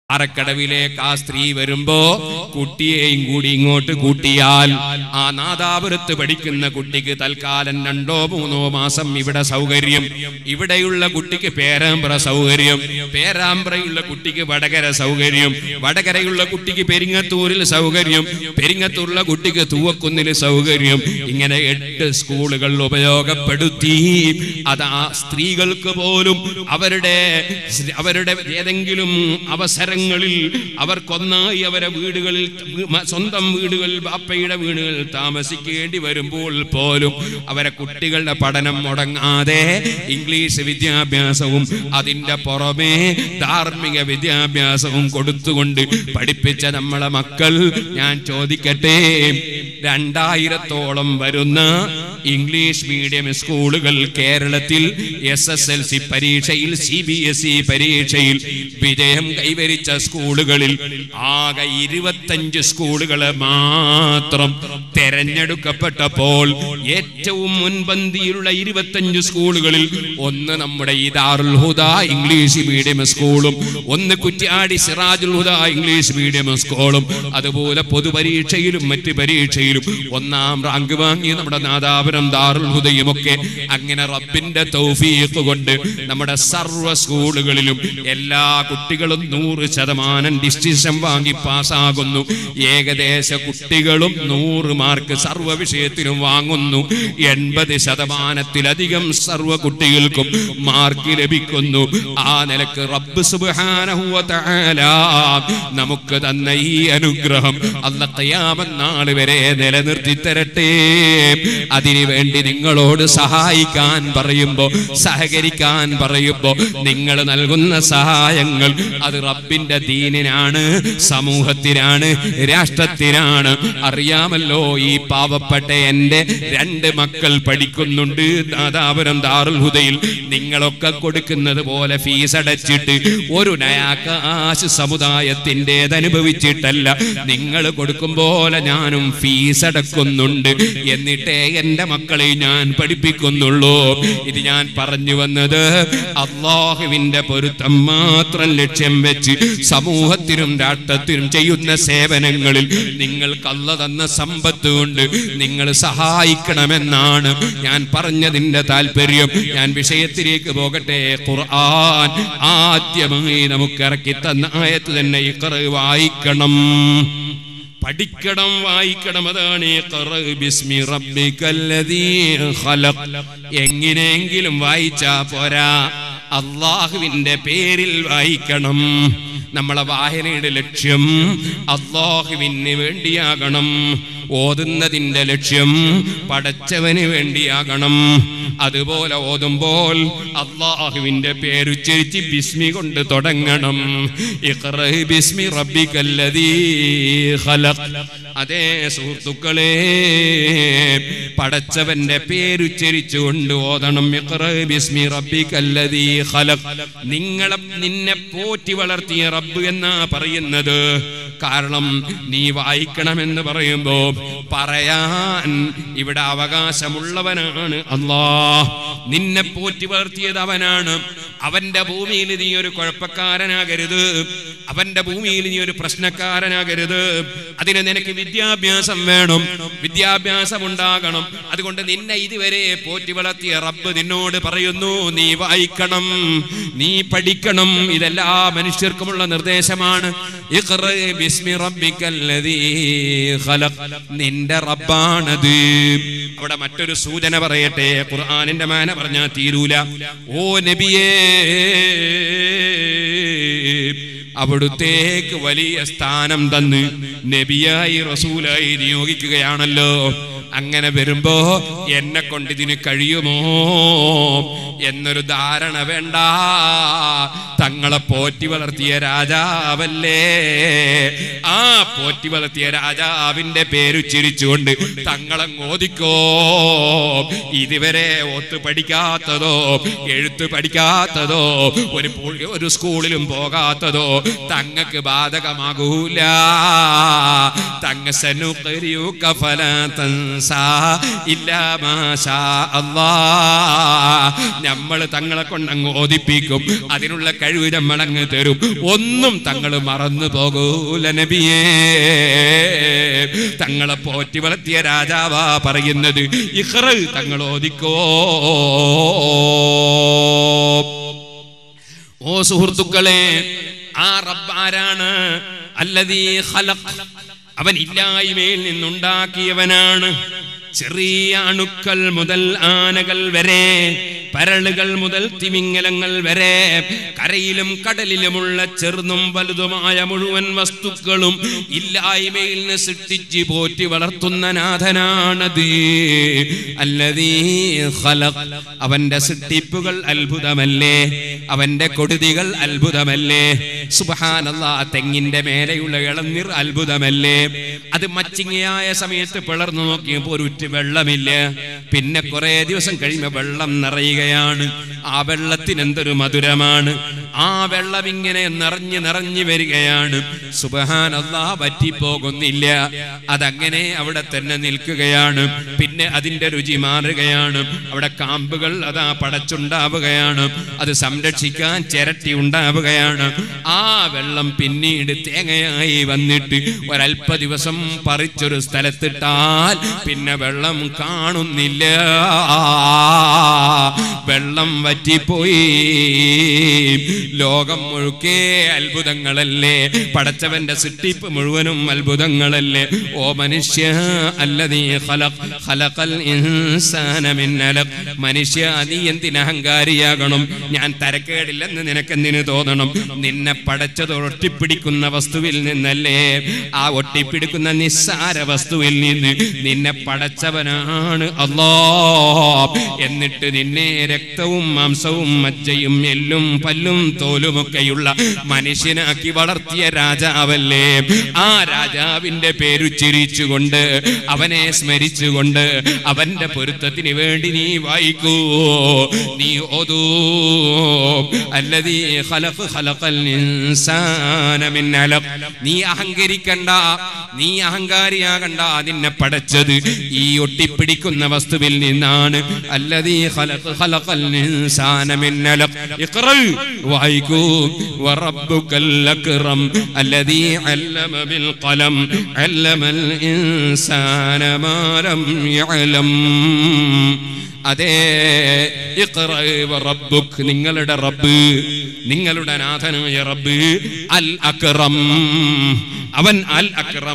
അറക്കടവിലേക്ക് ആ സ്ത്രീ വരുമ്പോ കുട്ടിയെയും കൂടി ഇങ്ങോട്ട് കൂട്ടിയാൽ ആ നാദാപുരത്ത് പഠിക്കുന്ന കുട്ടിക്ക് തൽക്കാലം രണ്ടോ മൂന്നോ മാസം ഇവിടെ സൗകര്യം ഇവിടെയുള്ള കുട്ടിക്ക് പേരാമ്പ്ര സൗകര്യം പേരാമ്പ്രയുള്ള കുട്ടിക്ക് വടകര സൗകര്യം വടകരയുള്ള കുട്ടിക്ക് പെരിങ്ങത്തൂരിൽ സൗകര്യം പെരിങ്ങത്തൂരിലെ കുട്ടിക്ക് തൂവക്കുന്നിൽ സൗകര്യം ഇങ്ങനെ എട്ട് സ്കൂളുകൾ ഉപയോഗപ്പെടുത്തി അത് ആ സ്ത്രീകൾക്ക് പോലും അവരുടെ അവരുടെ ഏതെങ്കിലും അവസരങ്ങളിൽ അവർക്കൊന്നായി അവരെ വീടുകളിൽ മ- സ്വന്തം വീടുകളിൽ ബാപ്പയുടെ വീടുകളിൽ താമസിക്കേണ്ടി വരുമ്പോൾ പോലും അവരെ കുട്ടികളുടെ പഠനം മുടങ്ങാതെ ഇംഗ്ലീഷ് വിദ്യാഭ്യാസവും അതിന്റെ പുറമേ ധാർമ്മിക വിദ്യാഭ്യാസവും കൊടുത്തുകൊണ്ട് പഠിപ്പിച്ച നമ്മളെ മക്കൾ ഞാൻ ചോദിക്കട്ടെ രണ്ടായിരത്തോളം വരുന്ന ഇംഗ്ലീഷ് മീഡിയം സ്കൂളുകൾ കേരളത്തിൽ എസ് എസ് എൽ സി പരീക്ഷയിൽ സി ബി എസ് ഇ പരീക്ഷയിൽ വിജയം കൈവരിച്ച സ്കൂളുകളിൽ ആകെ ഇരുപത്തഞ്ച് സ്കൂളുകൾ മാത്രം തെരഞ്ഞെടുക്കപ്പെട്ടപ്പോൾ ഏറ്റവും മുൻപന്തിയിലുള്ള ഇരുപത്തഞ്ച് സ്കൂളുകളിൽ ഒന്ന് നമ്മുടെ ഈ ദാറുൽ ഹുദ ഇംഗ്ലീഷ് മീഡിയം സ്കൂളും ഒന്ന് കുറ്റ്യാടി സിറാജുൽ ഹുദ ഇംഗ്ലീഷ് മീഡിയം സ്കൂളും അതുപോലെ പൊതുപരീക്ഷയിലും മറ്റ് പരീക്ഷയിലും ഒന്നാം റാങ്ക് വാങ്ങി നമ്മുടെ നാദാപുരം ദാറുൽ ഹുദയും ഒക്കെ അങ്ങനെ റബ്ബിന്റെ തൗഫീഖ് കൊണ്ട് നമ്മുടെ സർവ്വ സ്കൂളുകളിലും എല്ലാ കുട്ടികളും നൂറ് ശതമാനം ഡിസിഷൻ വാങ്ങി പാസ്സാകുന്നു ഏകദേശ കുട്ടികളും നൂറ് മാർക്ക് സർവ്വ വിഷയത്തിലും വാങ്ങുന്നു എൺപത് ശതമാനത്തിലധികം സർവ്വ കുട്ടികൾക്കും മാർക്ക് ലഭിക്കുന്നു ആ നിലക്ക് റബ്ബ് സുബ്ഹാനഹു വ തആല നമുക്ക് തന്ന ഈ അനുഗ്രഹം അല്ല ഖിയാമത്ത് നാൾ വരെ നിലനിർത്തി തരട്ടെ അതിനു വേണ്ടി നിങ്ങളോട് സഹായിക്കാൻ പറയുമ്പോ സഹകരിക്കാൻ പറയുമ്പോ നിങ്ങൾ നൽകുന്ന സഹായങ്ങൾ അത് റബ്ബിന്റെ ദീനിനാണ് സമൂഹത്തിനാണ് രാഷ്ട്രത്തിനാണ് അറിയാമല്ലോ ഈ പാവപ്പെട്ട എന്റെ രണ്ട് മക്കൾ പഠിക്കുന്നുണ്ട് ദാതാപുരം ദാറുൽ ഹുദയിൽ നിങ്ങളൊക്കെ കൊടുക്കുന്നത് പോലെ ഫീസ് അടച്ചിട്ട് ഒരു നയാകാശ് സമുദായത്തിൻ്റെത് അനുഭവിച്ചിട്ടല്ല നിങ്ങൾ കൊടുക്കും പോലെ ഞാനും ഫീസ് അടക്കുന്നുണ്ട് എന്നിട്ടേ എന്റെ മക്കളെ ഞാൻ പഠിപ്പിക്കുന്നുള്ളൂ ഇത് ഞാൻ പറഞ്ഞു വന്നത് അള്ളാഹുവിന്റെ പൊരുത്തം മാത്രം ലക്ഷ്യം വെച്ച് സമൂഹത്തിനും രാഷ്ട്രത്തിനും ചെയ്യുന്ന സേവനങ്ങളിൽ നിങ്ങൾക്ക് അല്ല തന്ന സമ്പത്ത് കൊണ്ട് നിങ്ങൾ സഹായിക്കണമെന്നാണ് ഞാൻ പറഞ്ഞതിന്റെ താല്പര്യം ഞാൻ വിഷയത്തിലേക്ക് പോകട്ടെ ഖുർആൻ ആദ്യമായി നമുക്ക് ഇറക്കി തന്ന ആയത്ത് തന്നെ ഇഖറ വായിക്കണം പഠിക്കണം വായിക്കണം അതാണ് ഇഖറ ബിസ്മി റബ്ബിക്കല്ലദീ ഖലഖ് എങ്ങനെയെങ്കിലും വായിച്ചാ പോരാ അള്ളാഹുവിന്റെ പേരിൽ വായിക്കണം നമ്മളെ വായനയുടെ ലക്ഷ്യം അള്ളാഹുവിന് വേണ്ടിയാകണം ഓതുന്നതിന്റെ ലക്ഷ്യം പടച്ചവന് വേണ്ടിയാകണം അതുപോലെ ഓതുമ്പോൾ അള്ളാഹുവിന്റെ പേരുച്ചരിച്ച് ബിസ്മി കൊണ്ട് തുടങ്ങണം ഇഖ്റ ബിസ്മി റബ്ബിക്കല്ലദീ ഖലഖ് അതേ സുഹൃത്തുക്കളെ പടച്ചവന്റെ പേരുച്ചരിച്ചുകൊണ്ട് ഓതണം ഇഖ്റ ബിസ്മി റബ്ബിക്കല്ലദീ ഖലഖ് നിങ്ങളെ നിന്നെ പോറ്റി വളർത്തിയ റബ്ബ് എന്നാ പറയുന്നത് കാരണം നീ വായിക്കണമെന്ന് പറയുമ്പോ പറയാൻ ഇവിടെ അവകാശമുള്ളവനാണ് അല്ലാ നിന്നെ പോറ്റി വളർത്തിയത് അവനാണ് അവന്റെ ഭൂമിയിൽ നീ ഒരു കുഴപ്പക്കാരനാകരുത് അവന്റെ ഭൂമിയിൽ നീ ഒരു പ്രശ്നക്കാരനാകരുത് അതിന് നിനക്ക് വിദ്യാഭ്യാസം വേണം വിദ്യാഭ്യാസം ഉണ്ടാകണം അതുകൊണ്ട് നിന്നെ ഇതുവരെ പോറ്റി വളർത്തിയ റബ്ബ് നിന്നോട് പറയുന്നു നീ വായിക്കണം നീ പഠിക്കണം ഇതെല്ലാ മനുഷ്യർക്കുമുള്ള നിർദ്ദേശമാണ് ഇഖ്റ ബിസ്മി റബ്ബിക്കല്ലദീ ഖലഖ് നിന്റെ റബ്ബാണത് അവിടെ മറ്റൊരു സൂചന പറയട്ടെ ഖുർആനിന്റെ മാന പറഞ്ഞാൽ തീരൂല ഓ നബിയേ അവിടുത്തേക്ക് വലിയ സ്ഥാനം തന്ന് നബിയായി റസൂലായി നിയോഗിക്കുകയാണല്ലോ അങ്ങനെ വരുമ്പോ എന്നെ കൊണ്ട് ഇതിന് കഴിയുമോ എന്നൊരു ധാരണ വേണ്ട തങ്ങളെ പോറ്റി വളർത്തിയ രാജാവല്ലേ ആ പോറ്റി വളർത്തിയ രാജാവിന്റെ പേരുച്ചരിച്ചുകൊണ്ട് തങ്ങളെ ഓദിക്കോ ഇതുവരെ ഒത്ത് പഠിക്കാത്തതോ എഴുത്ത് പഠിക്കാത്തതോ ഒരു പു- ഒരു സ്കൂളിലും പോകാത്തതോ തങ്ങക്ക് ബാധകമാകൂല തങ്ങ സനുഖരിയുക ഫലാ തൻസ നൻസാ ഇല്ലാ മാ ശാ അല്ലാ നമ്മൾ തങ്ങളെ കൊണ്ട് അങ്ങ് ഓദിപ്പിക്കും അതിനുള്ള കഴിവ് നമ്മൾ അങ്ങ് തരും ഒന്നും തങ്ങൾ മറന്നു പോകൂല നബിയേ തങ്ങളെ പോറ്റി വളർത്തിയ രാജാവാ പറയുന്നത് ഇഹ്റ തങ്ങൾ ഓദിക്കോ ഓ സുഹൃത്തുക്കളെ ആ റബ്ബാരാണ് അല്ലതീ ഖലഖ് അവൻ ഇല്ലായ്മയിൽ നിന്നുണ്ടാക്കിയവനാണ് ചെറിയ അണുക്കൾ മുതൽ ആനകൾ വരെ പരളുകൾ മുതൽ തിമിങ്ങലങ്ങൾ വരെ കരയിലും കടലിലുമുള്ള ചെറുതും വലുതുമായ മുഴുവൻ വസ്തുക്കളും ഇല്ലായ്മയിൽ നിന്ന് സൃഷ്ടിച്ച് പോറ്റി വളർത്തുന്ന നാഥനാണത് അല്ലതീ ഖലഖ് അവന്റെ സൃഷ്ടിപ്പുകൾ അത്ഭുതമല്ലേ അവന്റെ കൊടുതികൾ അത്ഭുതമല്ലേ സുബഹാനല്ലാ തെങ്ങിന്റെ മേലെയുള്ള ഇളനീർ അത്ഭുതമല്ലേ അത് മച്ചിങ്ങയായ സമയത്ത് പിളർന്നു നോക്കിയപ്പോൾ ഒരു ഉറ്റ് വെള്ളമില്ല പിന്നെ കുറെ ദിവസം കഴിയുമ്പോൾ വെള്ളം നിറയുകയാണ് ആ വെള്ളത്തിന് എന്തൊരു മധുരമാണ് ആ വെള്ളം ഇങ്ങനെ നിറഞ്ഞു നിറഞ്ഞു വരികയാണ് സുബഹാനല്ലാ പറ്റിപ്പോകുന്നില്ല അതങ്ങനെ അവിടെ തന്നെ നിൽക്കുകയാണ് പിന്നെ അതിന്റെ രുചി മാറുകയാണ് അവിടെ കാമ്പുകൾ അതാ പടച്ചുണ്ടാവുകയാണ് അത് സംരക്ഷിക്കാൻ ചിരട്ടി ഉണ്ടാവുകയാണ് ആ വെള്ളം പിന്നീട് തേങ്ങയായി വന്നിട്ട് ഒരല്പ ദിവസം പറിച്ചൊരു സ്ഥലത്തിട്ടാൽ പിന്നെ വെള്ളം കാണുന്നില്ല വെള്ളം വറ്റിപ്പോയി ലോകം മുഴുക്കെ അത്ഭുതങ്ങളല്ലേ പടച്ചവന്റെ സൃഷ്ടിപ്പ് മുഴുവനും അത്ഭുതങ്ങളല്ലേ ഓ മനുഷ്യ അല്ലതീ ഖലഖ് ഖലഖൽ ഇൻസാന മിൻ അലഖ് മനുഷ്യ നീ എന്തിന് അഹങ്കാരിയാകണം ഞാൻ തരക്കേടില്ലെന്ന് നിനക്കെന്തിനു തോന്നണം നിന്നെ പടച്ചത് ഒട്ടിപ്പിടിക്കുന്ന വസ്തുവിൽ നിന്നല്ലേ ആ ഒട്ടിപ്പിടിക്കുന്ന നിസ്സാര വസ്തുവിൽ നിന്ന് നിന്നെ പടച്ചവനാണ് അല്ലാ എന്നിട്ട് നിന്നെ രക്തവും മാംസവും മജ്ജയും എല്ലും പല്ലും തോലുമൊക്കെയുള്ള മനുഷ്യനാക്കി വളർത്തിയ രാജാവല്ലേ ആ രാജാവിന്റെ പേരു ചിരിച്ചുകൊണ്ട് അവനെ സ്മരിച്ചുകൊണ്ട് അവന്റെ പൊരുത്തത്തിന് വേണ്ടി നീ വായിക്കൂ നീ ഓതൂ അല്ലതീ ഖലഖ് ഖലഖൽ ഇൻസാന മിൻ അലഖ് നീ അഹങ്കരിക്കണ്ട നീ അഹങ്കാരിയാകണ്ട നിന്നെ പടച്ചത് ഈ ഒട്ടിപ്പിടിക്കുന്ന വസ്തുവിൽ നിന്നാണ് അല്ലതീ ഖലഖ് ഖലഖൽ ഇൻസാന മിൻ അലഖ് ഇഖ്റ വായിക്കൂ വറബ്ബുക്കൽ അക്റം അല്ലതീ അല്ലമ ബിൽ ഖലം അല്ലമൽ ഇൻസാന മാ ലം യഅലം അതേ ഇഖ്റ വറബ്ബുക് നിങ്ങളുടെ റബ്ബ് നിങ്ങളുടെ നാഥനായ റബ്ബ് അൽ അക്റം അവൻ അൽ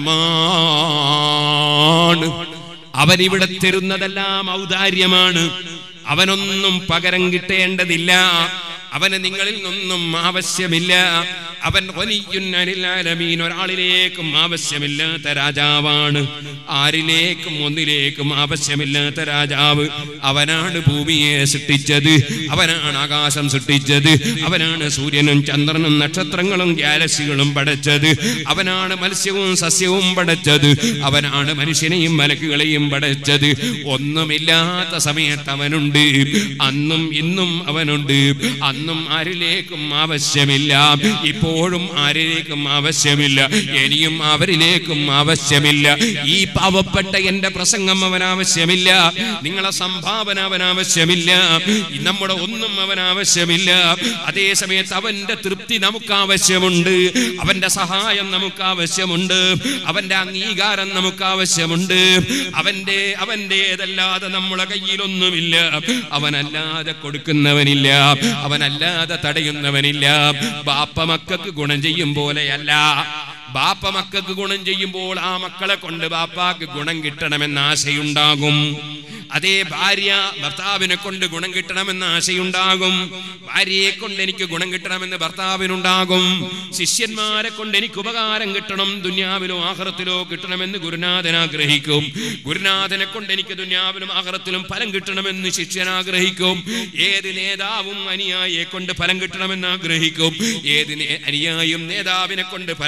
അക്രമാണ് അവൻ ഇവിടെ തരുന്നതെല്ലാം ഔദാര്യമാണ് അവനൊന്നും പകരം കിട്ടേണ്ടതില്ല അവന് നിങ്ങളിൽ നിന്നൊന്നും ആവശ്യമില്ല അവൻ വലിയുൻ അനിൽ ആലമീൻ ഒരാളിലേക്കും ആവശ്യമില്ലാത്ത രാജാവാണ് ആരിലേക്കും ഒന്നിലേക്കും ആവശ്യമില്ലാത്ത രാജാവ് അവനാണ് ഭൂമിയെ സൃഷ്ടിച്ചത് അവനാണ് ആകാശം സൃഷ്ടിച്ചത് അവനാണ് സൂര്യനും ചന്ദ്രനും നക്ഷത്രങ്ങളും ഗാലക്സികളും പടച്ചത് അവനാണ് മത്സ്യവും സസ്യവും പടച്ചത് അവനാണ് മനുഷ്യനെയും മലക്കുകളെയും പടച്ചത് ഒന്നുമില്ലാത്ത സമയത്ത് അവനുണ്ട് അന്നും ഇന്നും അവനുണ്ട് അന്നും ആരിലേക്കും ആവശ്യമില്ല ഇപ്പോഴും ആരിലേക്കും ആവശ്യമില്ല ഇനിയും അവരിലേക്കും ആവശ്യമില്ല ഈ പാവപ്പെട്ട എന്റെ പ്രസംഗം അവൻ ആവശ്യമില്ല നിങ്ങളെ സംഭാവന അവൻ ആവശ്യമില്ല നമ്മുടെ ഒന്നും അവൻ ആവശ്യമില്ല അതേ സമയത്ത് അവന്റെ തൃപ്തി നമുക്ക് ആവശ്യമുണ്ട് അവന്റെ സഹായം നമുക്ക് ആവശ്യമുണ്ട് അവന്റെ അംഗീകാരം നമുക്ക് ആവശ്യമുണ്ട് അവന്റെ അവന്റേതല്ലാതെ നമ്മളെ കയ്യിലൊന്നുമില്ല അവനല്ലാതെ കൊടുക്കുന്നവനില്ല അവനല്ലാതെ തടയുന്നവനില്ല ബാപ്പ മക്കൾക്ക് ഗുണം ചെയ്യും പോലെയല്ല ബാപ്പ മക്കൾക്ക് ഗുണം ചെയ്യുമ്പോൾ ആ മക്കളെ കൊണ്ട് ബാപ്പാക്ക് ഗുണം കിട്ടണമെന്ന ആശയുണ്ടാകും അതേ ഭാര്യ ഭർത്താവിനെ കൊണ്ട് ഗുണം കിട്ടണമെന്ന ആശയുണ്ടാകും ഭാര്യയെ കൊണ്ട് എനിക്ക് ഗുണം കിട്ടണമെന്ന് ഭർത്താവിനുണ്ടാകും ശിഷ്യന്മാരെ കൊണ്ട് എനിക്ക് ഉപകാരം കിട്ടണം ദുന്യാവിലോ ആഹ്റത്തിലോ കിട്ടണമെന്ന് ഗുരുനാഥൻ ആഗ്രഹിക്കും ഗുരുനാഥനെ കൊണ്ട് എനിക്ക് ദുന്യാവിലും ആഹ്റത്തിലും ഫലം കിട്ടണമെന്ന് ശിഷ്യൻ ആഗ്രഹിക്കും ഏത് നേതാവും അനുയായിയെ കൊണ്ട് ഫലം കിട്ടണമെന്ന് ആഗ്രഹിക്കും ഏത് നേ- അനുയായും നേതാവിനെ കൊണ്ട് ഫലം കിട്ടണമെന്ന്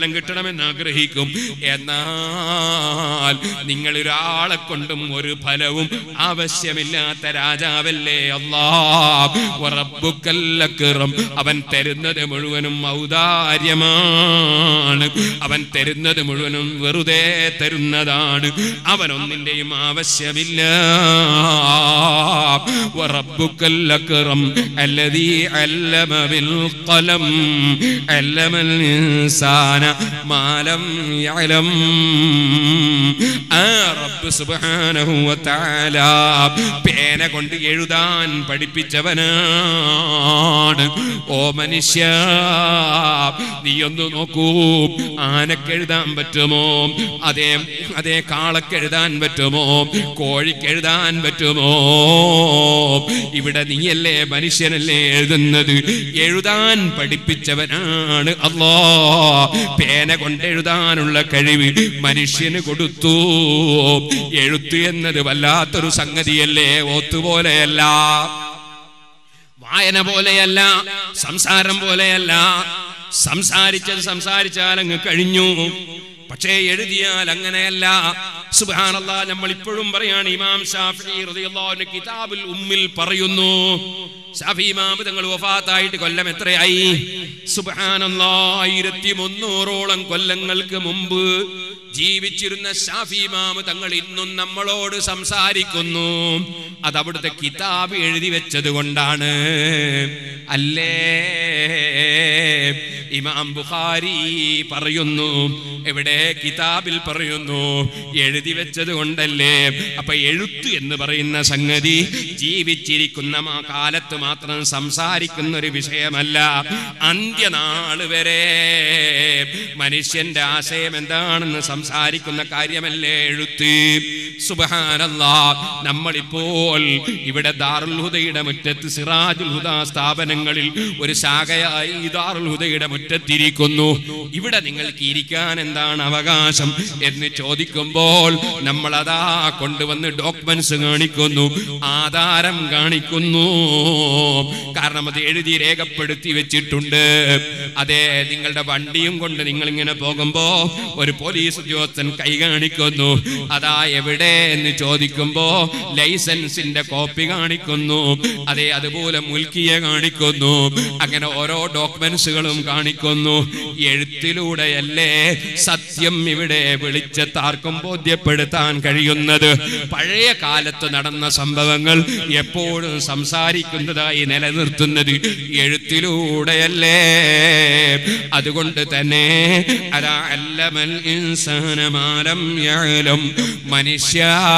കൊടുക്കണമെന്ന് ആഗ്രഹിക്കും എന്നാൽ നിങ്ങൾ ഒരാളെ കൊണ്ടും ഒരു ഫലവും ആവശ്യമില്ലാത്ത രാജാവല്ലേ അല്ലാ റബ്ബുക്കല്ലക്കിറം അവൻ തരുന്നത് മുഴുവനും ഔദാര്യമാണ് അവൻ തരുന്നത് മുഴുവനും വെറുതെ തരുന്നതാണ് അവൻ ഒന്നിന്റെയും ആവശ്യമില്ല റബ്ബുക്കല്ലക്കിറം الذي علم بالقلم علم الإنسان ما لم يعلم ആ റബ്ബ് സുബ്ഹാനഹു വതആല പേന കൊണ്ട് എഴുതാൻ പഠിപ്പിച്ചവനാണ് ഓ മനുഷ്യ നീ ഒന്ന് നോക്കൂ ആനക്കെഴുതാൻ പറ്റുമോ അതേ അതേ കാളക്കെഴുതാൻ പറ്റുമോ കോഴിക്കെഴുതാൻ പറ്റുമോ ഇവിടെ നീയല്ലേ മനുഷ്യനല്ലേ എഴുതുന്നത് എഴുതാൻ പഠിപ്പിച്ചവനാണ് അല്ലോ പേന കൊണ്ട് എഴുതാനുള്ള കഴിവ് മനുഷ്യന് കൊടുത്തു എഴുത്ത് എന്നത് വല്ലാത്തൊരു സംഗതിയല്ലേ ഓത്തുപോലെയല്ല വായന പോലെയല്ല സംസാരം പോലെയല്ല സംസാരിച്ചത് സംസാരിച്ചാൽ അങ്ങ് കഴിഞ്ഞു പക്ഷേ എഴുതിയാൽ അങ്ങനെയല്ല സുബാനല്ലാ നമ്മൾ ഇപ്പോഴും പറയാണ് ഇമാം ഷാഫി റളിയല്ലാഹു കിതാബുൽ ഉമ്മിൽ പറയുന്നു ഷാഫി ഇമാം തങ്ങൾ വഫാത്തായിട്ട് കൊല്ലം എത്രയായി സുബാനല്ലാ ആയിരത്തി മുന്നൂറോളം കൊല്ലങ്ങൾക്ക് മുമ്പ് ജീവിച്ചിരുന്ന ഷാഫി ഇമാം തങ്ങൾ ഇന്നും നമ്മളോട് സംസാരിക്കുന്നു അത് അവിടുത്തെ കിതാബ് എഴുതി വെച്ചത് കൊണ്ടാണ് അല്ലേ ഇമാം ബുഖാരി പറയുന്നു എവിടെ കിതാബിൽ പറയുന്നു എഴുതി വെച്ചത് കൊണ്ടല്ലേ അപ്പൊ എഴുത്ത് എന്ന് പറയുന്ന സംഗതി ജീവിച്ചിരിക്കുന്ന ആ കാലത്ത് മാത്രം സംസാരിക്കുന്ന ഒരു വിഷയമല്ല അന്ത്യനാള് വരെ മനുഷ്യന്റെ ആശയം എന്താണെന്ന് സംസാരിക്കുന്ന കാര്യമല്ലേ എഴുത്ത് സുബഹാനല്ലാ നമ്മളിപ്പോൾ ഇവിടെ ദാറുൽ ഹുദയുടെ മുറ്റത്ത് സിറാജുൽ ഹുദ സ്ഥാപനങ്ങളിൽ ഒരു ശാഖയായി ഈ ദാറുൽ ഹുദയുടെ മുറ്റത്തിരിക്കുന്നു ഇവിടെ നിങ്ങൾക്ക് ഇരിക്കാൻ എന്താണ് അവകാശം എന്ന് ചോദിക്കുമ്പോൾ നമ്മൾ അതാ കൊണ്ടുവന്ന് ഡോക്യുമെന്റ്സ് കാണിക്കുന്നു ആധാരം കാണിക്കുന്നു കാരണം അത് എഴുതി രേഖപ്പെടുത്തി വെച്ചിട്ടുണ്ട് അതെ നിങ്ങളുടെ വണ്ടിയും കൊണ്ട് നിങ്ങൾ ഇങ്ങനെ പോകുമ്പോ ഒരു പോലീസ് ഉദ്യോഗസ്ഥൻ കൈ കാണിക്കുന്നു അതാ എവിടെ എന്ന് ചോദിക്കുമ്പോ ലൈസൻസിന്റെ കോപ്പി കാണിക്കുന്നു അതെ അതുപോലെ മുൽക്കിയ കാണിക്കുന്നു അങ്ങനെ ഓരോ ഡോക്യുമെന്റ്സുകളും കാണിക്കുന്നു എഴുത്തിലൂടെയല്ലേ സത്യം ഇവിടെ വെളിച്ചത്താർക്കും ബോധ്യപ്പെടുത്താൻ കഴിയുന്നത് പഴയ കാലത്ത് നടന്ന സംഭവങ്ങൾ എപ്പോഴും സംസാരിക്കുന്നതായി നിലനിർത്തുന്നത് എഴുത്തിലൂടെയല്ലേ അതുകൊണ്ട് തന്നെ അലാ അല്ലമൽ ഇൻസാനമാലം യഅലം മനുഷ്യ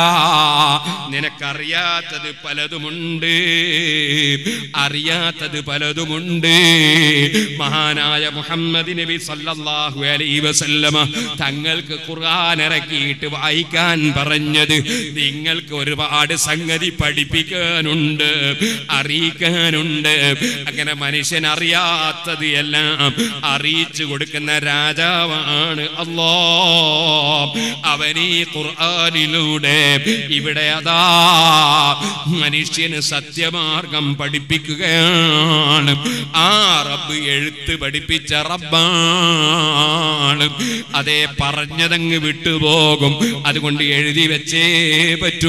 നിനക്കറിയാത്തത് പലതുമുണ്ട് അറിയാത്തത് പലതുമുണ്ട് മഹാനായ മുഹമ്മദ് നബി സല്ലല്ലാഹു അലൈഹി വസല്ലമ തങ്ങൾക്ക് ഖുർആൻ ഇറക്കിയിട്ട് വായിക്കാൻ പറഞ്ഞത് നിങ്ങൾക്ക് ഒരുപാട് സംഗതി പഠിപ്പിക്കാനുണ്ട് അറിയിക്കാനുണ്ട് അങ്ങനെ മനുഷ്യൻ അറിയാത്തത് എല്ലാം അറിയിച്ചു കൊടുക്കുന്ന രാജാവാണ് അല്ലോ അവൻ ഈ ഖുർആനിലൂടെ ഇവിടെ അതാ മനുഷ്യന് സത്യമാർഗം പഠിപ്പിക്കുകയാണ് ആ റബ്ബ് എഴുത്ത് പഠിപ്പിച്ച റബ്ബാണ് അതേ പറഞ്ഞതങ്ങ് വിട്ടുപോകും അതുകൊണ്ട് എഴുതി വെച്ചേ പറ്റൂ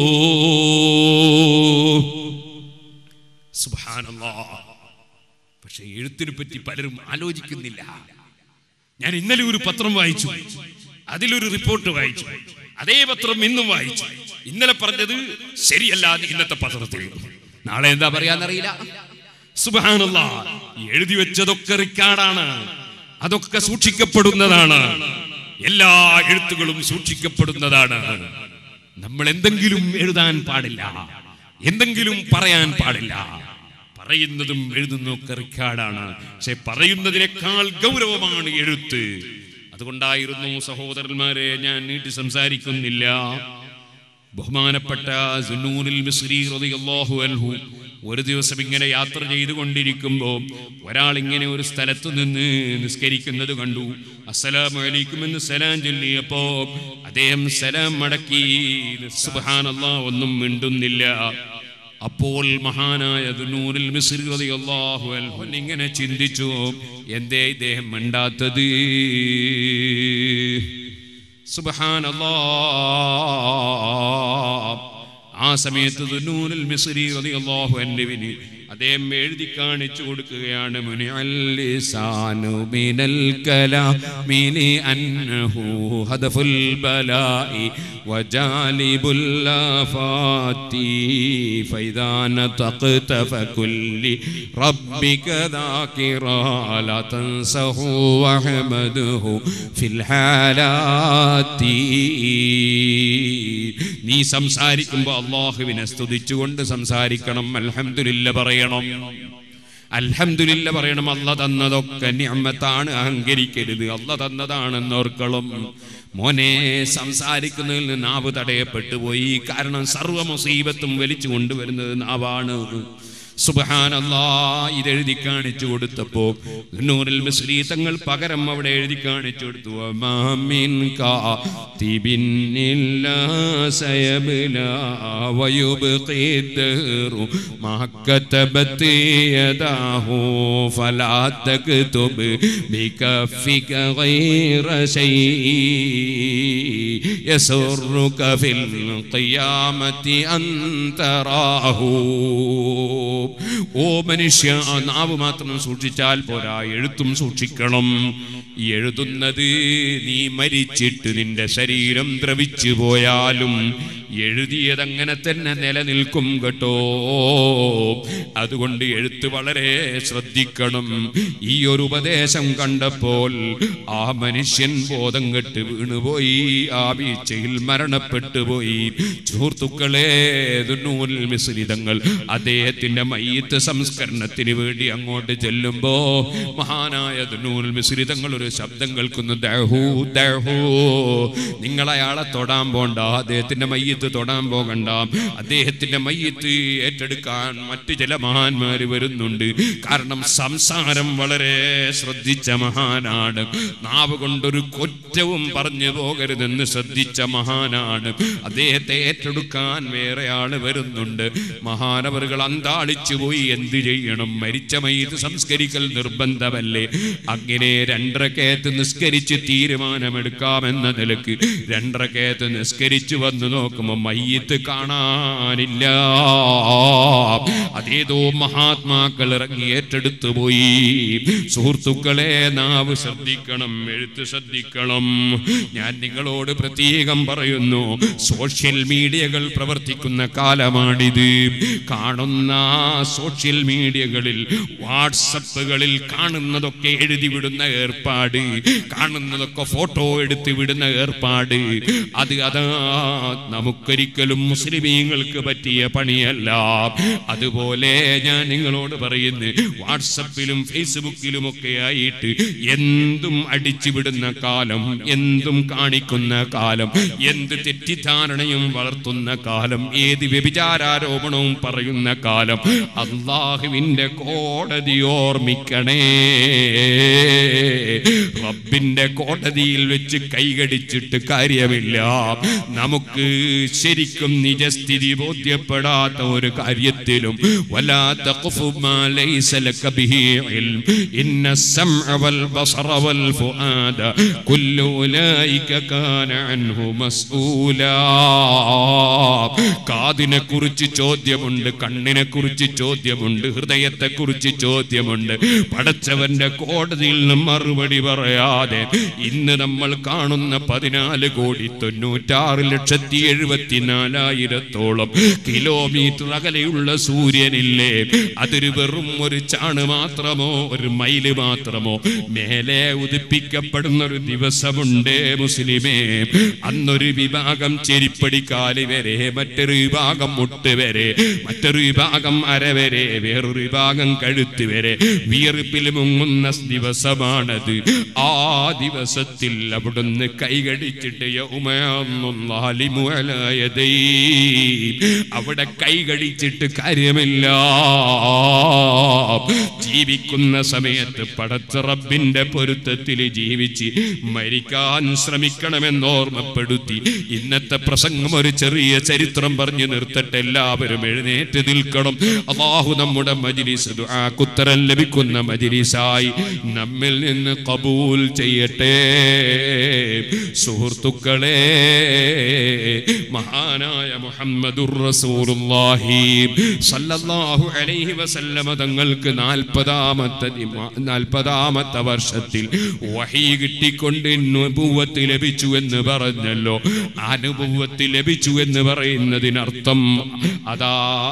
സുബ്ഹാനല്ലാഹ് പക്ഷെ എഴുത്തിനെ പറ്റി പലരും ആലോചിക്കുന്നില്ല ഞാൻ ഇന്നലെ ഒരു പത്രം വായിച്ചു അതിലൊരു റിപ്പോർട്ട് വായിച്ചു അതേ പത്രം ഇന്നും വായിച്ചു ഇന്നലെ പറഞ്ഞത് ശരിയല്ലാതെ ഇന്നത്തെ പത്രത്തിൽ നാളെ എന്താ പറയാന്നറിയില്ല സുബാനുള്ള എഴുതി വെച്ചതൊക്കെ റിക്കാർഡാണ് അതൊക്കെ സൂക്ഷിക്കപ്പെടുന്നതാണ് എല്ലാ എഴുത്തുകളും സൂക്ഷിക്കപ്പെടുന്നതാണ് നമ്മൾ എന്തെങ്കിലും എഴുതാൻ പാടില്ല എന്തെങ്കിലും പറയാൻ പാടില്ല പറയുന്നതും എഴുതുന്നതും ഒക്കെ റിക്കാർഡാണ് പക്ഷെ പറയുന്നതിനേക്കാൾ ഗൗരവമാണ് എഴുത്ത് അതുകൊണ്ടായിരുന്നു സഹോദരന്മാരെ ഞാൻ നീട്ടി സംസാരിക്കുന്നില്ല ബഹുമാനപ്പെട്ട സുന്നൂനിൽ മിസ്രി റളിയല്ലാഹു അൻഹു ഒരു ദിവസം ഇങ്ങനെ യാത്ര ചെയ്തുകൊണ്ടിരിക്കുമ്പോൾ ഒരാൾ ഇങ്ങനെ ഒരു സ്ഥലത്ത് നിന്ന് നിസ്കരിക്കുന്നത് കണ്ടു അസ്സലാമു അലൈക്കും എന്ന് സലാം ചൊല്ലിയപ്പോ അദ്ദേഹം സലാം മടക്കി സുബ്ഹാനല്ലാ ഒന്നും മിണ്ടുന്നില്ല അപ്പോൾ മഹാനായ ദുനൂറിൽ മിസ്രി റളിയല്ലാഹു അൻഹു ഇങ്ങനെ ചിന്തിച്ചു എന്തേ ഇദ്ദേഹം മിണ്ടാത്തത് സുബ്ഹാനല്ലാഹ് ആ സമയത്ത് ദുനൂറിൽ മിസ്രി റളിയല്ലാഹു അൻഹുവിന് അദ്ദേഹം എഴുതി കാണിച്ചു കൊടുക്കുകയാണ് മുനിഅൽ ലിസാനു മിനൽ കലാമിനി അൻഹു ഹദഫുൽ ബലായി വജാലിബുൽ ആഫാത്തി ഫൈദാ നതഖത ഫകുല്ലി റബ്ബിക ذاكرا لا تنسه وحمده في الحالات നീ സംസാരിക്കുമ്പോൾ അള്ളാഹുവിനെ സ്തുതിച്ചുകൊണ്ട് സംസാരിക്കണം അൽഹംദുലില്ല പറയണം അൽഹംദുലില്ല പറയണം അല്ല തന്നതൊക്കെ നിഅമത്താണ് അഹങ്കരിക്കരുത് അല്ല തന്നതാണെന്ന് ഓർക്കണം മോനെ സംസാരിക്കുന്നതിൽ നിന്ന് നാവ് തടയപ്പെട്ടു പോയി കാരണം സർവ്വ മുസീബത്തും വലിച്ചു കൊണ്ടുവരുന്നത് നാവാണ് സുബഹാനല്ലാ ഇതെഴുതി കാണിച്ചു കൊടുത്തപ്പോ നൂറിൽ മിസ്ലി തങ്ങൾ പകരം അവിടെ എഴുതി കാണിച്ചു കൊടുത്തു അമാമിൻ കാതിബിൻ ഇല്ലാ സയബ്ലാ വയുബ്ഖി ദഹ്റു മാ കതബത് യദാഹു ഫലാ തക്തുബ് ബികഫിക ഗൈറ ശൈഇ يسرك في القيامة أن تراه ഓ മനുഷ്യ ആ നാവ് മാത്രം സൂക്ഷിച്ചാൽ പോരാ എഴുത്തും സൂക്ഷിക്കണം ഈ എഴുതുന്നത് നീ മരിച്ചിട്ട് നിന്റെ ശരീരം ദ്രവിച്ചു പോയാലും എഴുതിയതങ്ങനെ തന്നെ നിലനിൽക്കും കേട്ടോ അതുകൊണ്ട് എഴുത്ത് വളരെ ശ്രദ്ധിക്കണം ഈ ഒരു ഉപദേശം കണ്ടപ്പോൾ ആ മനുഷ്യൻ ബോധം കെട്ട് വീണുപോയി ആ വീഴ്ചയിൽ മരണപ്പെട്ടു പോയി സുഹൃത്തുക്കളെ ദുന്നൂരിൽ മിശ്രിതങ്ങൾ അദ്ദേഹത്തിന്റെ മയ്യത്ത് സംസ്കരണത്തിന് വേണ്ടി അങ്ങോട്ട് ചെല്ലുമ്പോ മഹാനായ ദുന്നൂരിൽ മിശ്രിതങ്ങൾ ഒരു ശബ്ദം കേൾക്കുന്നു ദഹൂ ദഹൂ നിങ്ങൾ അയാളെ തൊടാൻ പോണ്ട അദ്ദേഹത്തിന്റെ മയ്യത്ത് തൊടാൻ പോകണ്ട അദ്ദേഹത്തിന്റെ മയ്യത്ത് ഏറ്റെടുക്കാൻ മറ്റു ചില മഹാന്മാര് വരുന്നുണ്ട് കാരണം സംസാരം വളരെ ശ്രദ്ധിച്ച മഹാനാണ് നാവ് കൊണ്ടൊരു കൊറ്റവും പറഞ്ഞു പോകരുതെന്ന് ശ്രദ്ധിച്ച മഹാനാണ് അദ്ദേഹത്തെ ഏറ്റെടുക്കാൻ വേറെ ആള് വരുന്നുണ്ട് മഹാനവറുകൾ അന്താളിച്ചു പോയി എന്ത് ചെയ്യണം മരിച്ച മയ്യത്ത് സംസ്കരിക്കൽ നിർബന്ധമല്ലേ അങ്ങനെ രണ്ടരക്കയത്ത് നിസ്കരിച്ച് തീരുമാനമെടുക്കാമെന്ന നിലക്ക് രണ്ടരക്കയത്ത് നിസ്കരിച്ചു വന്ന് നോക്കുമ്പോൾ മയ്യത്ത് കാണാനില്ല അതേതോ മഹാത്മാക്കൾ ഇറങ്ങി ഏറ്റെടുത്തു പോയി സുഹൃത്തുക്കളെ നാവ് ശ്രദ്ധിക്കണം എഴുത്ത് ശ്രദ്ധിക്കണം ഞാൻ നിങ്ങളോട് പ്രത്യേകം പറയുന്നു സോഷ്യൽ മീഡിയകൾ പ്രവർത്തിക്കുന്ന കാലമാണിത് കാണുന്ന സോഷ്യൽ മീഡിയകളിൽ വാട്സപ്പുകളിൽ കാണുന്നതൊക്കെ എഴുതി വിടുന്ന ഏർപ്പാട് കാണുന്നതൊക്കെ ഫോട്ടോ എടുത്ത് വിടുന്ന ഏർപ്പാട് അത് അതാ നമുക്കൊരിക്കലും മുസ്ലിമീങ്ങൾക്ക് പറ്റിയ പണിയല്ല അതുപോലെ ഞാൻ നിങ്ങളോട് പറയുന്നു വാട്സപ്പിലും ഫേസ്ബുക്കിലും ഒക്കെ ആയിട്ട് എന്തും അടിച്ചു വിടുന്ന കാലം എന്തും കാണിക്കുന്ന കാലം എന്ത് തെറ്റിദ്ധാരണയും വളർത്തുന്ന കാലം ഏത് വ്യഭിചാരാരോപണവും പറയുന്ന കാലം അള്ളാഹുവിന്റെ കോടതി ഓർമ്മിക്കണേ റബ്ബിന്റെ കോടതിയിൽ വെച്ച് കൈകടിച്ചിട്ട് കാര്യമില്ല നമുക്ക് ശരിക്കും നിജസ്ഥിതി ബോധ്യപ്പെടാത്ത ഒരു കാര്യത്തിലും വലാ തഖഫു മാ ലൈസ ലക ബിഹി ഇൽം ഇന്ന السمع والبصر والفؤاد كل أولئك كان عنه مسؤولا കാതിനെ കുറിച്ച് ചോദ്യമുണ്ട് കണ്ണിനെ കുറിച്ച് ചോദ്യമുണ്ട് ഹൃദയത്തെ കുറിച്ച് ചോദ്യമുണ്ട് പടച്ചവന്റെ കോടതിയിൽ നിന്ന് മറുപടി പറയാതെ ഇന്ന് നമ്മൾ കാണുന്ന പതിനാല് കോടി തൊണ്ണൂറ്റാറ് ലക്ഷത്തി എഴുപത്തിനാലായിരത്തോളം കിലോമീറ്റർ അകലെയുള്ള സൂര്യനില്ലേ അതൊരു വെറും ഒരു ചാണ് മാത്രമോ ഒരു മൈല് മാത്രമോ മേലെ ഉദിപ്പിക്കപ്പെടുന്ന ഒരു ദിവസമുണ്ട് മുസ്ലിമേ അന്നൊരു വിഭാഗം ചെരിപ്പടിക്കാല് വരെ മറ്റൊരു വിഭാഗം മുട്ട് വരെ മറ്റൊരു വിഭാഗം അര വരെ വേറൊരു വിഭാഗം കഴുത്ത് വരെ വിയർപ്പിൽ മുങ്ങുന്ന ദിവസമാണത് ആ ദിവസത്തിൽ അവിടുന്ന് കൈകടിച്ചിട്ട് യൗമയാന്നും ലാലിമു അലാ യദൈ. അവിടെ കൈകടിച്ചിട്ട് കാര്യമില്ല ജീവിക്കുന്ന സമയത്ത് പടച്ച റബ്ബിന്റെ പൊരുത്തത്തിൽ ജീവിച്ച് മരിക്കാൻ ശ്രമിക്കണമെന്ന് ഓർമ്മപ്പെടുത്തി ഇന്നത്തെ പ്രസംഗം ഒരു ചെറിയ ചരിത്രം പറഞ്ഞു നിർത്തട്ടെ എല്ലാവരും എഴുന്നേറ്റ് നിൽക്കണം അള്ളാഹു നമ്മുടെ മജിലിസ് ഉത്തരം ലഭിക്കുന്ന മജിലിസായി നമ്മിൽ നിന്ന് കബൂൽ ചെയ്യട്ടെ സുഹൃത്തുക്കളെ മഹാനായ മുഹമ്മദുർ റസൂലുള്ളാഹി സല്ലല്ലാഹു അലൈഹി വസല്ലമ തങ്ങൾക്ക് നാൽപ്പതാമത്തെ ദിമ- നാൽപ്പതാമത്തെ വർഷത്തിൽ വഹി കിട്ടിക്കൊണ്ട് അനുഭവത്ത് ലഭിച്ചു എന്ന് പറഞ്ഞല്ലോ അനുഭവത്ത് ലഭിച്ചു എന്ന് പറയുന്നതിനർത്ഥം അതാ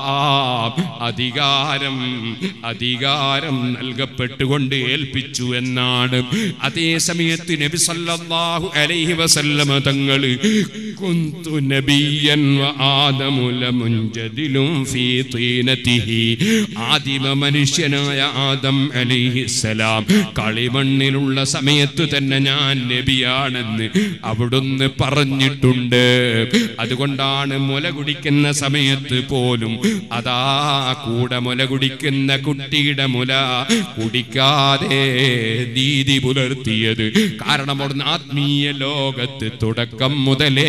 അധികാരം അധികാരം നൽകപ്പെട്ടുകൊണ്ട് ഏൽപ്പിച്ചു എന്നാണ് അതേ സമയത്ത് നബി സല്ലല്ലാഹു അലൈഹി വസല്ലമ തങ്ങൾ കുന്തു നബിയൻ വ ആദമു ലമുൻജദിലും ഫീ തീനതിഹി ആദിമ മനുഷ്യനായ ആദം അലൈഹിസ്സലാം കളിമണ്ണിലുള്ള സമയത്ത് തന്നെ ഞാൻ നബിയാണെന്ന് അവിടുന്ന് പറഞ്ഞിട്ടുണ്ട് അതുകൊണ്ടാണ് മുല കുടിക്കുന്ന സമയത്ത് പോലും അതാ കൂടെ മുല കുടിക്കുന്ന കുട്ടിയുടെ മുല കുടിക്കാതെ നീതി പുലർത്തിയത് കാരണം അവിടുന്ന് ആത്മീയ ലോകത്ത് തുടക്കം മുതലേ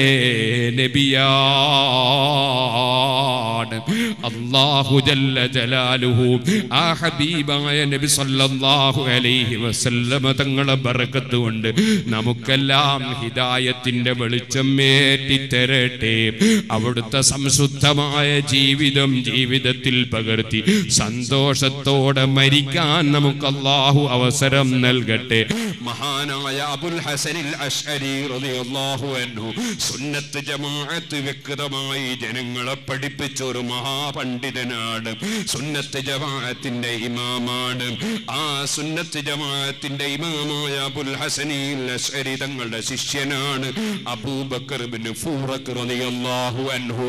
നബിയാണ് അള്ളാഹു ജല്ല ജലാലുഹു ആ ഹബീബായ നബി സല്ലല്ലാഹു അലൈഹി വസല്ലമ തങ്ങളെ ബറക്കത്ത് കൊണ്ട് നമുക്കെല്ലാം ഹിദായത്തിന്റെ വെളിച്ചം ഏറ്റിത്തരട്ടെ അവിടുത്തെ സംശുദ്ധമായ ജീവിതം ജീവിതത്തിൽ പകർത്തി സന്തോഷത്തോടെ മരിക്കാൻ നമുക്ക് അള്ളാഹു അവസരം നൽകട്ടെ മഹാനായ അബുൽ ഹസനിൽ അഷ്അരി റളിയല്ലാഹു അൻഹു സുന്നത്ത് ജമാഅത്ത് വ്യക്തമായി ജനങ്ങളെ പഠിപ്പിച്ച ഒരു മഹാപണ്ഡിതനാണ് സുന്നത്ത് ജമാഅത്തിന്റെ ഇമാമാണ് ആ സുന്നത്ത് ജമാഅത്തിന്റെ ഇമാമായ അബുൽ ഹസനിൽ അഷ്അരി തങ്ങളുടെ ശിഷ്യനാണ് അബൂബക്കർ ബിൻ ഫൂറഖ് റളിയല്ലാഹു അൻഹു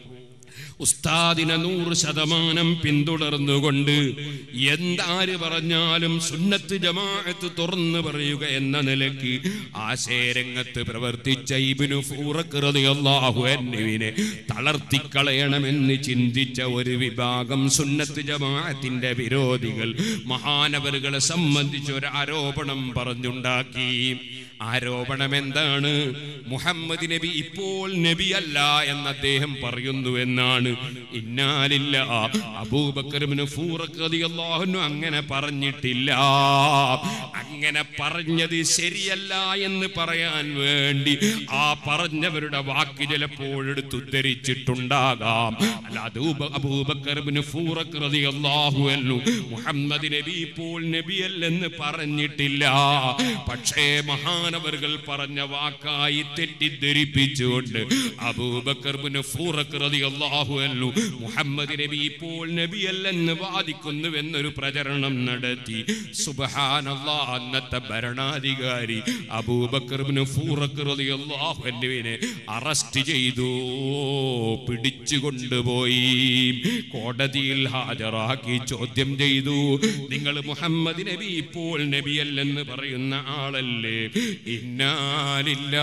ഉസ്താദിനെ നൂറ് ശതമാനം പിന്തുടർന്നുകൊണ്ട് എന്താര് പറഞ്ഞാലും സുന്നത്ത് ജമാഅത്ത് തുറന്നു പറയുക എന്ന നിലയ്ക്ക് ആശയരംഗത്ത് പ്രവർത്തിച്ച ഇബിനു ഫൂറഖ്റിയാഹുവിനെ തളർത്തിക്കളയണമെന്ന് ചിന്തിച്ച ഒരു വിഭാഗം സുന്നത്ത് ജമാഅത്തിന്റെ വിരോധികൾ മഹാനവറുകളെ സംബന്ധിച്ച് ഒരു ആരോപണം പറഞ്ഞുണ്ടാക്കി ആരോപണം എന്താണ് മുഹമ്മദ് നബി ഇപ്പോൾ നബി അല്ല എന്ന് അദ്ദേഹം പറയുന്നു എന്നാണ് ഇന്നാലില്ല അബൂബക്കറിന് ഫൂറക്കതിയല്ലാഹുന്നു അങ്ങനെ പറഞ്ഞിട്ടില്ല അങ്ങനെ പറഞ്ഞത് ശരിയല്ല എന്ന് പറയാൻ വേണ്ടി ആ പറഞ്ഞവരുടെ വാക്ക് ചിലപ്പോൾ എടുത്ത് ഉദ്ധരിച്ചിട്ടുണ്ടാകാം അല്ല അദൂബ അബൂബക്കറിന് ഫൂറക്കതിയല്ലാഹു മുഹമ്മദ് നബി ഇപ്പോൾ നബിയല്ലെന്ന് പറഞ്ഞിട്ടില്ല പക്ഷേ മഹാനവറുകൾ പറഞ്ഞ വാക്കായി തെറ്റിദ്ധരിപ്പിച്ചുകൊണ്ട് അബൂബക്കർ ബിൻ ഫൂറഖ് റളിയല്ലാഹു അൻഹു മുഹമ്മദ് നബി ഇപ്പോൾ നബിയല്ലെന്ന് വാദിക്കുന്നു എന്നൊരു പ്രചരണം നടത്തി സുബ്ഹാനല്ലാഹ് അന്നത്തെ ഭരണാധികാരി അബൂബക്കർ ബിൻ ഫൂറഖ് റളിയല്ലാഹു അൻഹുവിനെ അറസ്റ്റ് ചെയ്തു പിടിച്ചു കൊണ്ടുപോയി കോടതിയിൽ ഹാജരാക്കി ചോദ്യം ചെയ്തു നിങ്ങൾ മുഹമ്മദ് നബി ഇപ്പോൾ നബിയല്ലെന്ന് പറയുന്ന ആളല്ലേ ഇന്നാലില്ല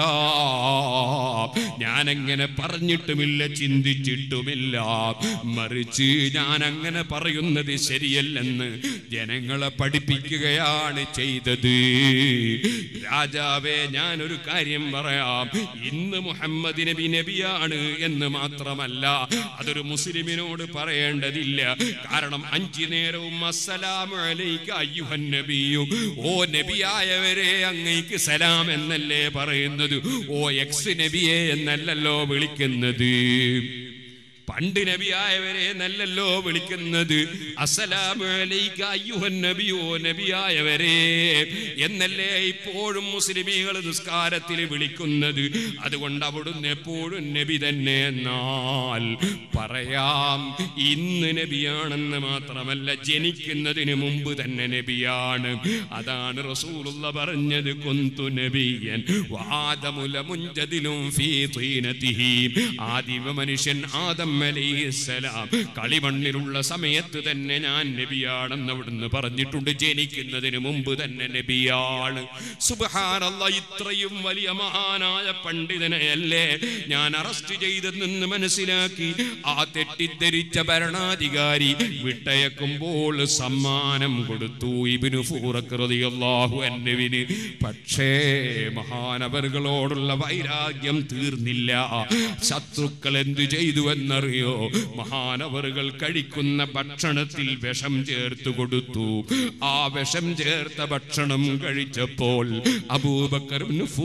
ഞാനങ്ങനെ പറഞ്ഞിട്ടുമില്ല ചിന്തിച്ചിട്ടുമില്ല മറിച്ച് ഞാൻ അങ്ങനെ പറയുന്നത് ശരിയല്ലെന്ന് ജനങ്ങളെ പഠിപ്പിക്കുകയാണ് ചെയ്തത് രാജാവേ ഞാൻ ഒരു കാര്യം പറയാം ഇന്ന് മുഹമ്മദ് നബി നബിയാണ് എന്ന് മാത്രമല്ല അതൊരു മുസ്ലിമിനോട് പറയേണ്ടതില്ല കാരണം അഞ്ചു നേരവും അസ്സലാമു അലൈക അയ്യുഹൻ നബിയും ഓ നബിയായവരെ അങ്ങേക്ക് സലാം എന്നല്ലേ പറയുന്നത് ഓ എക്സ് നബിയെ എന്നല്ലല്ലോ വിളിക്കുന്നത് പണ്ട് നബിയായവരെ നല്ലല്ലോ വിളിക്കുന്നത് അസ്സലാമു അലൈക അയ്യുഹൻ നബിയോ നബിയായവരെ എന്നല്ലേ ഇപ്പോഴും മുസ്ലിമീങ്ങൾ നിസ്കാരത്തിൽ വിളിക്കുന്നത് അതുകൊണ്ട് അവിടുന്ന് എപ്പോഴും നബി തന്നെ എന്നാൽ പറയാം ഇന്ന് നബിയാണെന്ന് മാത്രമല്ല ജനിക്കുന്നതിന് മുമ്പ് തന്നെ നബിയാണ് അതാണ് റസൂലുള്ള പറഞ്ഞത് കൊന്തു നബിയൻ വാദമുല മുഞ്ചതിലും ഫീ തീനതിഹി ആദിമ മനുഷ്യൻ ആദം അലൈഹിസ്സലാം കളിമണ്ണിലുള്ള സമയത്ത് തന്നെ ഞാൻ നബിയാണെന്ന് അവിടുന്ന് പറഞ്ഞിട്ടുണ്ട് ജനിക്കുന്നതിന് മുമ്പ് തന്നെ നബിയാണ് സുബ്ഹാനല്ലാ ഇത്രയും വലിയ മഹാനായ പണ്ഡിതനെയല്ലേ ഞാൻ അറസ്റ്റ് ചെയ്തെന്ന് മനസ്സിലാക്കി ആ തെറ്റിദ്ധരിച്ച ഭരണാധികാരി വിട്ടയക്കുമ്പോൾ സമ്മാനം കൊടുത്തു ഇബിനു ഫൂറക്കറിയാഹു എന്നുവിന് പക്ഷേ മഹാനവറുകളോടുള്ള വൈരാഗ്യം തീർന്നില്ല ശത്രുക്കൾ എന്തു ചെയ്തു എന്നറിയോ മഹാനവറുകൾ കഴിക്കുന്ന ഭക്ഷണത്തിൽ വിഷം ചേർത്ത് കൊടുത്തു ആ വിഷം ചേർത്ത ഭക്ഷണം കഴിച്ചപ്പോൾ അബൂബക്കർ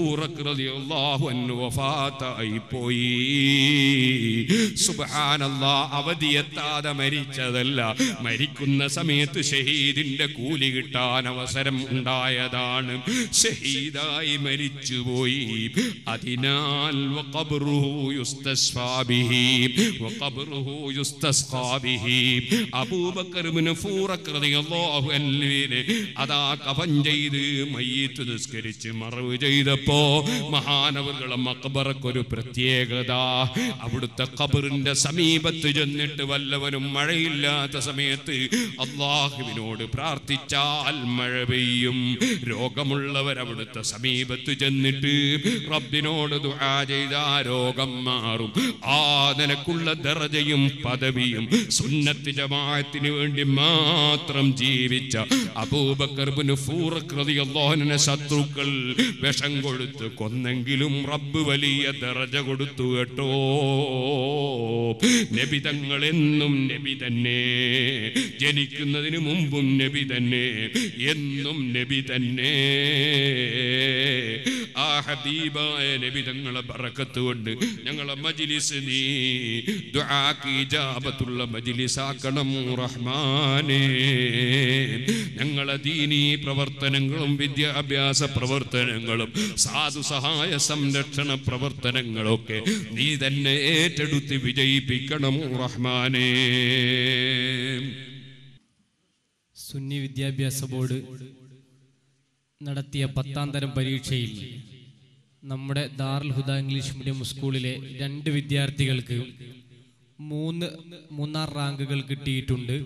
വഫാത്തായി പോയി സുബ്ഹാനല്ലാ അവധിയെത്താതെ മരിച്ചതല്ല മരിക്കുന്ന സമയത്ത് ഷഹീദിന്റെ കൂലി കിട്ടാൻ അവസരം ഉണ്ടായതാണ് ഷഹീദായി മരിച്ചുപോയി അതിനാൽ വഖബ്റുഹു യുസ്തസ്ഫാ ബിഹി വഖബ്റുഹു യുസ്തസ്ഖാ ബിഹി അബൂബക്കർ ഇബ്നു ഫൂറഖ് റളിയല്ലാഹു അൻഹുവിനെ അതാ കഫൻ ചെയ്ത് മയ്യിത്ത് നിസ്കരിച്ച് മറവ് ചെയ്തപ്പോ മഹാനവറുകളെ മക്ബറക്കൊരു പ്രത്യേകത അവിടുത്തെ ഖബറിന്റെ സമീപത്ത് ചെന്നിട്ട് വല്ലവനും മഴയില്ലാത്ത സമയത്ത് അള്ളാഹുവിനോട് പ്രാർത്ഥിച്ചാൽ മഴ പെയ്യും രോഗമുള്ളവർ അവിടുത്തെ സമീപത്ത് ചെന്നിട്ട് റബ്ബിനോട് ദുആ ചെയ്ത ആ രോഗം മാറും ആ നിനക്കുള്ള ദറജയും പദവിയും സുന്നത്ത് ജമാഅത്തിന് വേണ്ടി മാത്രം ജീവിച്ച അബൂബക്കർ ഇബ്നു ഫൂറഖ് റളിയല്ലാഹു അൻഹു ശത്രുക്കൾ വിഷം കൊടുത്ത് കൊന്നെങ്കിലും റബ്ബ് വലിയ ദറജ കൊടുത്തു കേട്ടോ നബിതങ്ങൾ എന്നും നബി തന്നെ ജനിക്കുന്നതിന് മുമ്പും നബി തന്നെ എന്നും നബി തന്നെ ആ ഹബീബായ നബി തങ്ങളെ ബറക്കത്ത് കൊണ്ട് ഞങ്ങളെ മജിലിസ് നീ ദുആക്ക് ഇജാബത്തുള്ള മജിലിസാക്കണം റഹ്മാനേ ഞങ്ങളെ ദീനീ പ്രവർത്തനങ്ങളും വിദ്യാഭ്യാസ പ്രവർത്തനങ്ങളും സാധു സഹായ സംരക്ഷണ പ്രവർത്തനങ്ങളൊക്കെ നീ തന്നെ ഏറ്റെടുത്ത് വിജയിപ്പിക്കണം റഹ്മാനേ സുന്നി വിദ്യാഭ്യാസ ബോർഡ് നടത്തിയ പത്താം തരം പരീക്ഷയിൽ നമ്മുടെ ദാറുൽ ഹുദ ഇംഗ്ലീഷ് മീഡിയം സ്കൂളിലെ രണ്ട് വിദ്യാർത്ഥികൾക്ക് മൂന്ന് മൂന്നാം റാങ്കുകൾ കിട്ടിയിട്ടുണ്ട്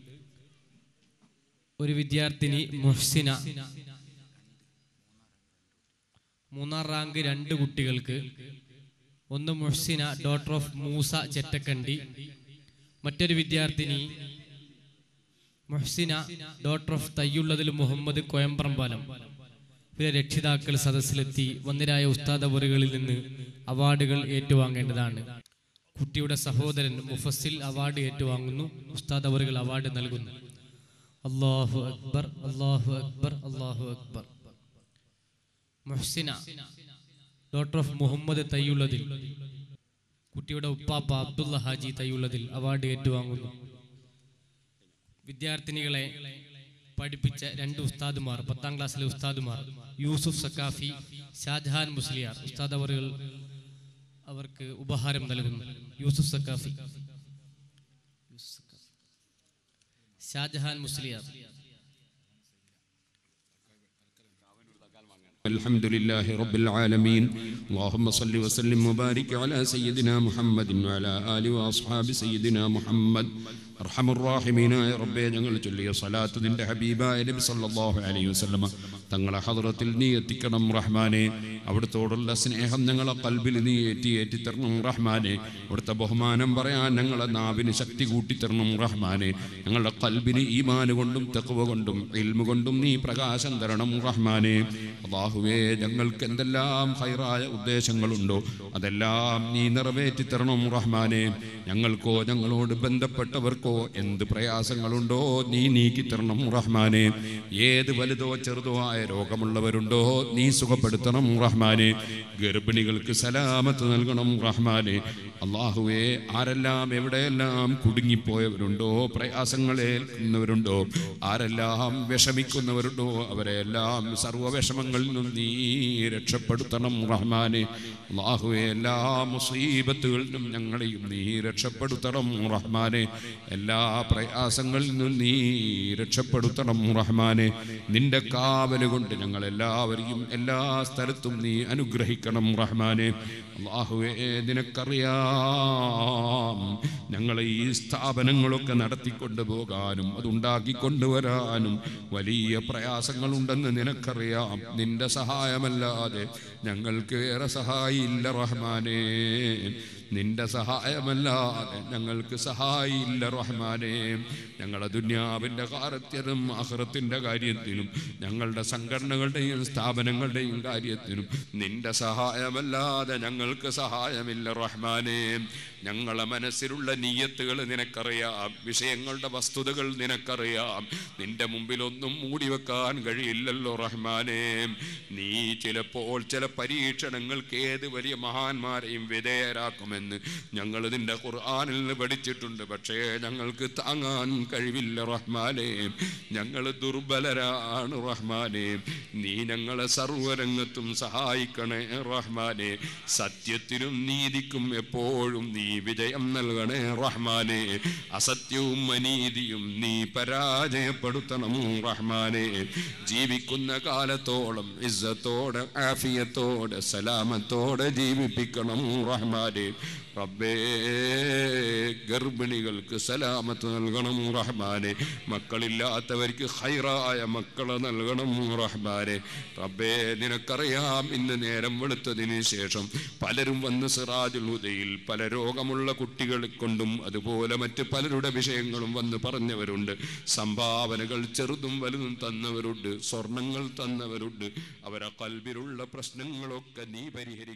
ഒരു വിദ്യാർത്ഥിനി മുഹ്സിന മൂന്നാം റാങ്ക് രണ്ട് കുട്ടികൾക്ക് ഒന്ന് മുഹ്സിന ഡോട്ടർ ഓഫ് മൂസ ചെറ്റക്കണ്ടി മറ്റൊരു വിദ്യാർത്ഥിനി മുഹ്സിന ഡോട്ടർ ഓഫ് തയ്യുള്ളതിൽ മുഹമ്മദ് കോയമ്പ്രമ്പാലം ഇവരെ രക്ഷിതാക്കൾ സദസ്സിലെത്തി വന്നിരായ ഉസ്താദ് അവറുകളിൽ നിന്ന് അവാർഡുകൾ ഏറ്റുവാങ്ങേണ്ടതാണ് കുട്ടിയുടെ സഹോദരൻ മുഫസ്സിൽ അവാർഡ് ഏറ്റുവാങ്ങുന്നു ഉസ്താദ് അവറുകൾ അവാർഡ് നൽകുന്നു അള്ളാഹു അക്ബർ അള്ളാഹു അക്ബർ അള്ളാഹു അക്ബർ മുഹ്സിന ഡോട്ടർ ഓഫ് മുഹമ്മദ് തയ്യുള്ളതിൽ കുട്ടിയുടെ ഉപ്പാപ്പ അബ്ദുള്ള ഹാജി തയ്യുള്ളതിൽ അവാർഡ് ഏറ്റുവാങ്ങുന്നു വിദ്യാർത്ഥിനികളെ പഠിപ്പിച്ച രണ്ട് ഉസ്താദുമാർ പത്താം ക്ലാസ്സിലെ ഉസ്താദുമാർ യൂസുഫ് സക്കാഫി ഷാജഹാൻ മുസ്ലിയാർ ഉസ്താദ് അവറുകൾ അവർക്ക് ഉപഹാരം നൽകുന്നു യൂസുഫ് സക്കാഫി യൂസുഫ് സക്കാഫി. ഷാജഹാൻ മുസ്ലിയാർ الحمد لله رب العالمين اللهم صل وسلم وبارك على سيدنا محمد وعلى آله وأصحاب سيدنا محمد അർഹമ റാഹിമീനായ റബ്ബേ ഞങ്ങൾ ചൊല്ലിയ സ്വലാത്ത് നിന്റെ ഹബീബായ നബി സല്ലല്ലാഹു അലൈഹി വസല്ലമ തങ്ങളെ ഹദ്റത്തിൽ നീ എത്തിക്കണം റഹ്മാനെ അവിടുത്തോടുള്ള സ്നേഹം ഞങ്ങളെ കൽബിൽ നീ ഏറ്റി ഏറ്റിത്തരണം റഹ്മാനെ അവിടുത്തെ ബഹുമാനം പറയാൻ ഞങ്ങളെ നാവിന് ശക്തി കൂട്ടിത്തരണം റഹ്മാനെ ഞങ്ങളുടെ കൽബിന് ഈമാന് കൊണ്ടും തെക്കുവ കൊണ്ടും ഇൽമു കൊണ്ടും നീ പ്രകാശം തരണം റഹ്മാനെ അള്ളാഹുവേ ഞങ്ങൾക്ക് എന്തെല്ലാം ഹൈറായ ഉദ്ദേശങ്ങളുണ്ടോ അതെല്ലാം നീ നിറവേറ്റി തരണം റഹ്മാനെ ഞങ്ങൾക്കോ ഞങ്ങളോട് ബന്ധപ്പെട്ടവർക്കോ എന്ത് പ്രയാസങ്ങളുണ്ടോ നീ നീക്കി തരണം റഹ്മാനെ ഏത് വലുതോ ചെറുതോ ആയ രോഗമുള്ളവരുണ്ടോ നീ സുഖപ്പെടുത്തണം റഹ്മാനെ ഗർഭിണികൾക്ക് സലാമത്ത് നൽകണം റഹ്മാനെ അള്ളാഹുവേ ആരെല്ലാം എവിടെയെല്ലാം കുടുങ്ങിപ്പോയവരുണ്ടോ പ്രയാസങ്ങൾ ഏൽക്കുന്നവരുണ്ടോ ആരെല്ലാം വിഷമിക്കുന്നവരുണ്ടോ അവരെല്ലാം സർവ്വ വിഷമങ്ങളിൽ നിന്നും നീ രക്ഷപ്പെടുത്തണം റഹ്മാനെ അള്ളാഹുവെ എല്ലാ മുസീബത്തുകളിലും ഞങ്ങളെയും നീ രക്ഷപ്പെടുത്തണം റഹ്മാനെ എല്ലാ പ്രയാസങ്ങളിൽ നിന്നും നീ രക്ഷപ്പെടുത്തണം റഹ്മാനെ നിന്റെ കാവൽ കൊണ്ട് ഞങ്ങൾ എല്ലാവരെയും എല്ലാ സ്ഥലത്തും നീ അനുഗ്രഹിക്കണം റഹ്മാനെ അള്ളാഹുവേ നിനക്കറിയാം ഞങ്ങളെ ഈ സ്ഥാപനങ്ങളൊക്കെ നടത്തിക്കൊണ്ടു പോകാനും അതുണ്ടാക്കി കൊണ്ടുവരാനും വലിയ പ്രയാസങ്ങളുണ്ടെന്ന് നിനക്കറിയാം നിന്റെ സഹായമല്ലാതെ ഞങ്ങൾക്ക് വേറെ സഹായില്ല റഹ്മാനേ നിന്റെ സഹായമല്ലാതെ ഞങ്ങൾക്ക് സഹായില്ല റഹ്മാനേ ഞങ്ങളുടെ ദുന്യാവിൻ്റെ കാര്യത്തിലും ആഹ്റത്തിൻ്റെ കാര്യത്തിലും ഞങ്ങളുടെ സംഘടനകളുടെയും സ്ഥാപനങ്ങളുടെയും കാര്യത്തിലും നിന്റെ സഹായമല്ലാതെ ഞങ്ങൾക്ക് സഹായമില്ല റഹ്മാനേ ഞങ്ങളെ മനസ്സിലുള്ള നീയത്തുകൾ നിനക്കറിയാം വിഷയങ്ങളുടെ വസ്തുതകൾ നിനക്കറിയാം നിന്റെ മുമ്പിൽ ഒന്നും മൂടി വെക്കാൻ കഴിയില്ലല്ലോ റഹ്മാനേ നീ ചിലപ്പോൾ ചില പരീക്ഷണങ്ങൾക്ക് ഏത് വലിയ മഹാന്മാരെയും വിധേയരാക്കുമെന്ന് ഞങ്ങൾ നിന്റെ ഖുർആാനിൽ നിന്ന് പഠിച്ചിട്ടുണ്ട് പക്ഷേ ഞങ്ങൾക്ക് താങ്ങാൻ കഴിവില്ല റഹ്മാനേ ഞങ്ങൾ ദുർബലരാണ് റഹ്മാനേ നീ ഞങ്ങളെ സർവരംഗത്തും സഹായിക്കണേ റഹ്മാനെ സത്യത്തിനും നീതിക്കും എപ്പോഴും നീ വിജയം നൽകണേ റഹ്മാനെ അസത്യവും അനീതിയും നീ പരാജയപ്പെടുത്തണം റഹ്മാനെ ജീവിക്കുന്ന കാലത്തോളം ഇസ്സത്തോടെ ആഫിയത്തോടെ സലാമത്തോടെ ജീവിപ്പിക്കണം റഹ്മാനെ റബ്ബേ ഗർഭിണികൾക്ക് സലാമത്ത് നൽകണം റഹ്മാനെ മക്കളില്ലാത്തവർക്ക് ഹൈറായ മക്കളെ നൽകണം റഹ്മാനെ റബ്ബേ നിനക്കറിയാം ഇന്ന് നേരം വെളുത്തതിന് ശേഷം പലരും വന്ന് സിറാജുൽ ഹുദയിൽ പല രോഗമുള്ള കുട്ടികളെ കൊണ്ടും അതുപോലെ മറ്റ് പലരുടെ വിഷയങ്ങളും വന്ന് പറഞ്ഞവരുണ്ട് സംഭാവനകൾ ചെറുതും വലുതും തന്നവരുണ്ട് സ്വർണങ്ങൾ തന്നവരുണ്ട് അവരെ കൽബിലുള്ള പ്രശ്നങ്ങളൊക്കെ നീ പരിഹരിക്കും